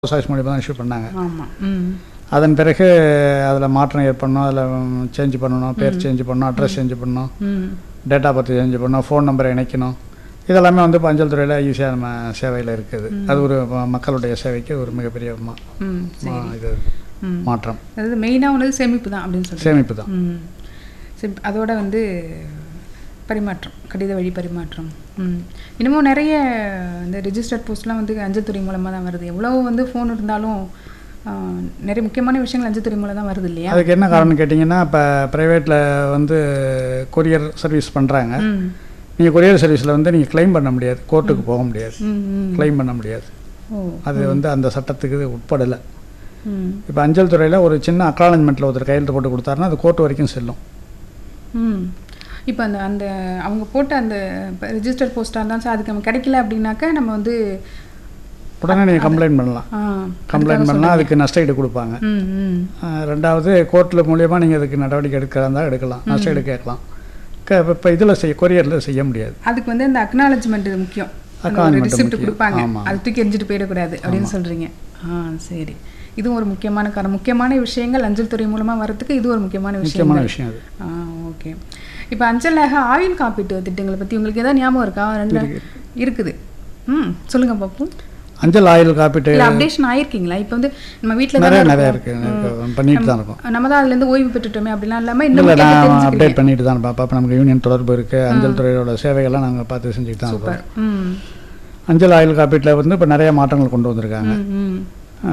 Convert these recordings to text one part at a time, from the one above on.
Choice மூலியமாக தான் issue பண்ணாங்க ஆமாம் ம் அதன் பிறகு அதில் மாற்றம் ஏற்படணும் அதில் சேஞ்ச் பண்ணணும் பேர் சேஞ்ச் பண்ணணும் அட்ரஸ் சேஞ்ச் பண்ணணும் ம் டேட்டா பர்த் சேஞ்ச் பண்ணணும் ஃபோன் நம்பரை இணைக்கணும் இதெல்லாமே வந்து இப்போ அஞ்சல் துறையில் ஈஸியாக நம்ம சேவையில் இருக்குது அது ஒரு ம- மக்களுடைய சேவைக்கு ஒரு மிகப்பெரிய மா- ம் சரி மா- இது ம் மாற்றம் அதாவது மெயினாக உள்ளது சேமிப்பு தான் அப்படின்னு சொல்லுங்கள் சேமிப்பு தான் ம் சரி அதோட வந்து பரிமாற்றம் கடித வழி பரிமாற்றம் ம் இன்னமும் நிறைய இந்த ரிஜிஸ்டர்ட் போஸ்ட்லாம் வந்து அஞ்சல்துறை மூலமாக தான் வருது எவ்வளோ வந்து ஃபோன் இருந்தாலும் ஆ, நிறைய முக்கியமான விஷயங்கள் அஞ்சல்துறை மூலம் தான் வருது இல்லையா அதுக்கு என்ன காரணம் கேட்டிங்கன்னா இப்போ ப்ரைவேட்டில் வந்து கொரியர் சர்வீஸ் பண்ணுறாங்க ம் நீங்கள் கொரியர் சர்வீஸில் வந்து நீங்கள் க்ளைம் பண்ண முடியாது கோர்ட்டுக்கு போக முடியாது ம் ம் க்ளைம் பண்ண முடியாது ஓ அது வந்து அந்த சட்டத்துக்கு உட்படலை ம் இப்போ அஞ்சல் துறையில் ஒரு சின்ன அக்னாலஜ்மெண்ட்டில் ஒருத்தர் கையெழுத்து போட்டு கொடுத்தாருன்னா அது கோர்ட் வரைக்கும் செல்லும் ம் இப்போ அந்த அந்த அவங்க போட்ட அந்த ரிஜிஸ்டர் போஸ்ட்டாக இருந்தாலும் சரி அதுக்கு நம்ம கிடைக்கல அப்படின்னாக்கா நம்ம வந்து உடனே நீங்கள் கம்ப்ளைண்ட் பண்ணலாம் ஆ, கம்ப்ளைண்ட் பண்ணால் அதுக்கு நஷ்டஈடு கொடுப்பாங்க ம் ம் ஆஹ் ரெண்டாவது கோர்ட்டில் மூலியமாக நீங்கள் அதுக்கு நடவடிக்கை எடுக்கிறதா இருந்தால் எடுக்கலாம் நஷ்டஈடு கேட்கலாம் இப்போ இதில் செய்ய கொரியரில் செய்ய முடியாது அதுக்கு வந்து அந்த அக்னாலஜ்மெண்ட் இது முக்கியம் அந்த ஒரு Acknowledgement ரிசிப்ட் முக்கியம். கொடுப்பாங்க ஆமா. அது தூக்கி எரிஞ்சிட்டு போயிடக்கூடாது அப்படின்னு சொல்றீங்க ஆ சரி இதுவும் ஒரு முக்கியமான காரணம் முக்கியமான விஷயங்கள் அஞ்சல் துறை மூலமா வரதுக்கு இது ஒரு முக்கியமான விஷயம் முக்கியமான விஷயம் அது ஆ ஓகே இப்போ அஞ்சலாக ஆயுள் காப்பீட்டு திட்டங்களை பத்தி உங்களுக்கு ஏதாவது ஞாபகம் இருக்கா ரெண்டு இருக்குது ம் சொல்லுங்க பாப்போம் அஞ்சல் ஆயுள் காப்பீட்டு இல்ல அப்டேஷன் ஆயிருக்கீங்களா இப்போ வந்து நம்ம வீட்டில் நிறைய தான் நிறைய இருக்கோம். இருக்குது பண்ணிட்டு தான் இருக்கோம் நம்ம தான் அதுலேருந்து ஓய்வு பெற்றுட்டோமே அப்படிலாம் இல்லாமல் இல்லை இன்னும் கேட்டு நான் தெரிஞ்சுக்கிறீங்க. அப்டேட் பண்ணிட்டு தான் இருப்பேன் அப்போ நமக்கு யூனியன் தொடர்பு இருக்குது அஞ்சல் துறையோட சேவைகள்லாம் நாங்கள் பார்த்து செஞ்சுட்டு தான் இருக்கோம் சூப்பர் ம் அஞ்சல் ஆயுள் காப்பீட்டில் வந்து இப்போ நிறைய மாற்றங்கள் கொண்டு வந்திருக்காங்க ம் ம்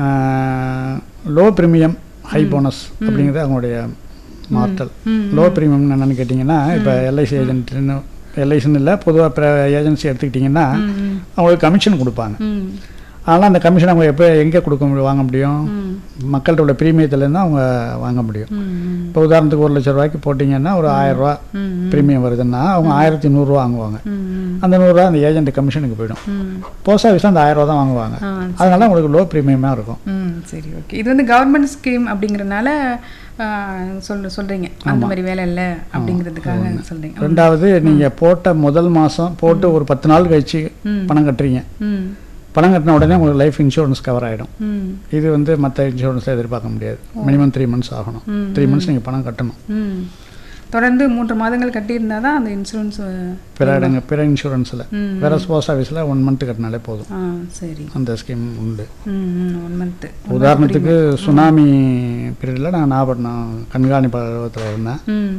லோ ப்ரீமியம் ஹை போனஸ் அப்படிங்கிறது அவங்களுடைய மாற்றல் ம் லோ ப்ரீமியம் என்னென்னு கேட்டிங்கன்னா இப்போ எல்ஐசி ஏஜென்ட்னு எல்ஐசின்னு இல்லை பொதுவாக ஏஜென்சி எடுத்துக்கிட்டிங்கன்னா ம் ம் அவங்களுக்கு கமிஷன் கொடுப்பாங்க ம் ஆனால் அந்த கமிஷன் அவங்க எப்போ எங்கே கொடுக்க முடியும் வாங்க முடியும் ம் மக்கள்கிட்ட உள்ள ப்ரீமியத்துலேருந்து அவங்க வாங்க முடியும் ம் ம் இப்போ உதாரணத்துக்கு ஒரு லட்ச ரூபாய்க்கு போட்டிங்கன்னா ஒரு ஆயிரரூவா ம் ப்ரீமியம் வருதுன்னா அவங்க ஆயிரத்தி நூறுரூவா வாங்குவாங்க ம் ம் அந்த நூறுரூவா அந்த ஏஜென்ட் கமிஷனுக்கு போயிடும் ம் போஸ்ட் ஆஃபீஸில் அந்த ஆயிரரூவா தான் வாங்குவாங்க ஆ அதனால உங்களுக்கு லோ ப்ரீமியமாக இருக்கும் ம் சரி ஓகே இது வந்து கவர்மெண்ட் ஸ்கீம் அப்படிங்கிறனால ஆ, சொல்ற சொல்றீங்க அந்த மாதிரி வேலை இல்லை அப்படிங்கிறதுக்காக சொல்றீங்க ரெண்டாவது நீங்கள் போட்ட முதல் மாதம் போட்டு ஒரு பத்து நாள் கழிச்சு ம் பணம் கட்டுறீங்க ம் பணம் கட்டின உடனே உங்களுக்கு லைஃப் இன்சூரன்ஸ் கவர் ஆகிடும் ம் இது வந்து மற்ற இன்சூரன்ஸில் எதிர்பார்க்க முடியாது மினிமம் த்ரீ மந்த்ஸ் ஆகணும் ம், த்ரீ மந்த்ஸ் நீங்கள் பணம் கட்டணும் ம் தொடர்ந்து மூன்று மாதங்கள் கட்டியிருந்தா தான் அந்த இன்சூரன்ஸ் பிற இடங்க பிற இன்சூரன்ஸில் ம் வேற போஸ்ட் ஆஃபீஸில் ஒன் மந்த் கட்டினாலே போதும் ஆ சரி அந்த ஸ்கீம் உண்டு ம் ம் ஒன் மந்த்து உதாரணத்துக்கு சுனாமி பீரியடில் நான் நாகப்பட்டினம் கண்காணிப்பு அலுவலகத்தில் இருந்தேன் ம்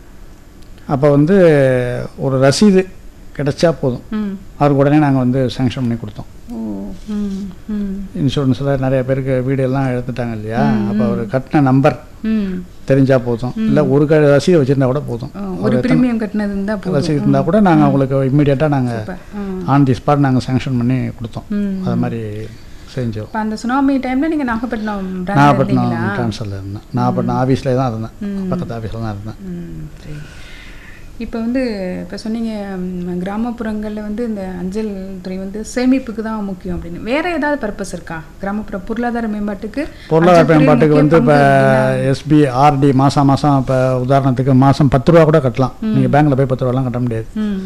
அப்போ வந்து ஒரு ரசீது கிடைச்சா போதும் ம் அவருக்கு உடனே நாங்கள் வந்து சேங்ஷன் பண்ணி கொடுத்தோம் ஓ ம் ம் இன்சூரன்ஸில் நிறைய பேருக்கு வீடு எல்லாம் எடுத்துட்டாங்க இல்லையா அப்போ அவர் கட்டின நம்பர் ம் தெரிஞ்சால் போதும் இல்லை ஒரு க ரசீது வச்சுருந்தா கூட போதும் ஆ, ஒரு பிரீமியம் கட்டினது இருந்தால் போதும் ரசீது இருந்தால் கூட நாங்கள் அவங்களுக்கு இம்மிடியட்டாக நாங்கள் super ah on the spot நாங்கள் சேங்ஷன் பண்ணி கொடுத்தோம் ம் அது மாதிரி செஞ்சோம் இப்போ அந்த சுனாமி டைம்ல நீங்க நாகப்பட்டினம் பிரான்ச் நாகப்பட்டினம் இருந்தீங்களா ட்ரான்ஸ்ஃபரில் இருந்தேன் நாகப்பட்டினம் ஆஃபீஸில் தான் இருந்தேன் பக்கத்து ஆஃபீஸில் தான் இருந்தேன் ம் சரி இப்போ வந்து இப்போ சொன்னீங்க ம், கிராமப்புறங்கள்ல வந்து இந்த அஞ்சல் துறை வந்து சேமிப்புக்கு தான் முக்கியம் அப்படின்னு வேற ஏதாவது பர்பஸ் இருக்கா கிராமப்புற பொருளாதார மேம்பாட்டுக்கு பொருளாதார அஞ்சல் துறை மேம்பாட்டுக்கு முக்கிய வந்து இப்போ பங்கு எஸ்பி ஆர்டி மாதம் மாதம் இப்போ உதாரணத்துக்கு மாதம் பத்து ரூபா கூட கட்டலாம் நீங்கள் பேங்க்கில் போய் பத்து ரூபாலாம் கட்ட முடியாது ம்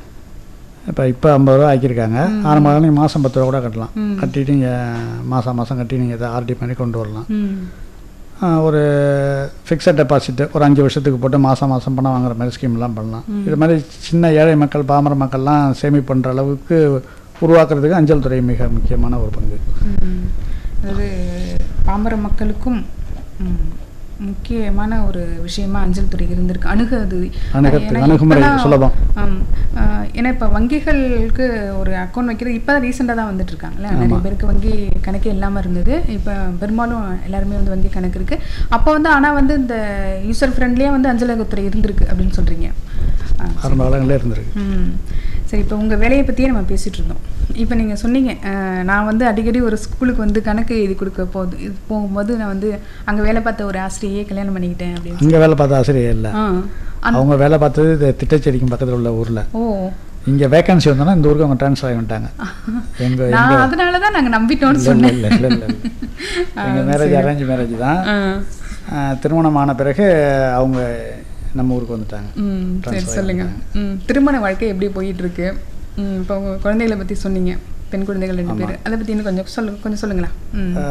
இப்போ இப்போ ஐம்பது ரூபா ஆக்கியிருக்காங்க ஆரம்ப காலம் நீங்கள் மாதம் பத்து ரூபா கூட கட்டலாம் ம். கட்டிட்டு நீங்கள் மாதம் மாதம் கட்டி நீங்கள் இதை ஆர்டி பண்ணி கொண்டு வரலாம் ம் ஆ, ஒரு ஃபிக்ஸட் டெபாசிட்டு ஒரு அஞ்சு வருஷத்துக்கு போட்டு மாதம் மாதம் பணம் வாங்குற மாதிரி ஸ்கீம்லாம் பண்ணலாம் இது மாதிரி சின்ன ஏழை மக்கள் பாமர மக்கள்லாம் சேமிப்பு பண்ணுற அளவுக்கு உருவாக்குறதுக்கு அஞ்சல் துறை மிக முக்கியமான ஒரு பங்கு ம். அதாவது பாமர மக்களுக்கும் ம், முக்கியமான ஒரு விஷயமா அஞ்சல் துறை இருந்திருக்கு அணுகுது அணுகத்து- ஏன்னா அணுகுமுறை இப்பெல்லாம் சுலபம். ஆம். ஆஹ் ஏன்னா இப்போ வங்கிகளுக்கு ஒரு அக்கௌண்ட் வைக்கிறது இப்போ தான் ரீசெண்டாக தான் வந்துட்டு இருக்காங்கல்ல நிறைய பேருக்கு வங்கி கணக்கே இல்லாமல் இருந்தது இப்போ பெரும்பாலும் எல்லாருமே வந்து வங்கி கணக்கு இருக்கு அப்போ வந்து ஆனால் வந்து இந்த யூசர் ஃப்ரெண்ட்லியாக வந்து அஞ்சலகத்துறை இருந்திருக்கு அப்படின்னு சொல்றீங்க ஆ, ஆரம்ப காலங்களே இருந்திருக்கு ம் சரி இப்போ உங்கள் வேலையை பற்றியே நம்ம பேசிகிட்டு இருந்தோம் இப்போ நீங்கள் சொன்னீங்க அஹ், நான் வந்து அடிக்கடி ஒரு ஸ்கூலுக்கு வந்து கணக்கு எழுதி கொடுக்க போது இது போகும்போது நான் வந்து அங்கே வேலை பார்த்த ஒரு ஆசிரியையே கல்யாணம் பண்ணிக்கிட்டேன் அப்படின்னு அங்கே வேலை பார்த்த ஆசிரியர் இல்லை ஆ அந்த- அவங்க வேலை பார்த்தது இது திட்டச்சேரிக்கும் பக்கத்தில் உள்ள ஊரில் ஓ இங்கே வேகன்சி வந்தோன்னா இந்த ஊருக்கு அவங்க ட்ரான்ஸ்ஃபர் ஆகி வந்துட்டாங்க எங்கள் நான் அதனால தான் நாங்கள் நம்பிட்டோம்னு இல்லை சொன்னேன் இல்லை இல்லை இல்லை எங்கள் மேரேஜ் அரேஞ்ச் மேரேஜ் தான் ஆ. ஆ, திருமணம் ஆன பிறகு அவங்க நம்ம ஊருக்கு வந்துட்டாங்க ம் சரி Transfer சொல்லுங்க ம் திருமண வாழ்க்கை எப்படி போயிட்டு இருக்கு ம் இப்போ உங்கள் குழந்தைகளை பற்றி சொன்னீங்க பெண் குழந்தைகள் ரெண்டு பேர் அதை பற்றி இன்னும் கொஞ்சம் சொல்லு கொஞ்சம் சொல்லுங்களேன் ம்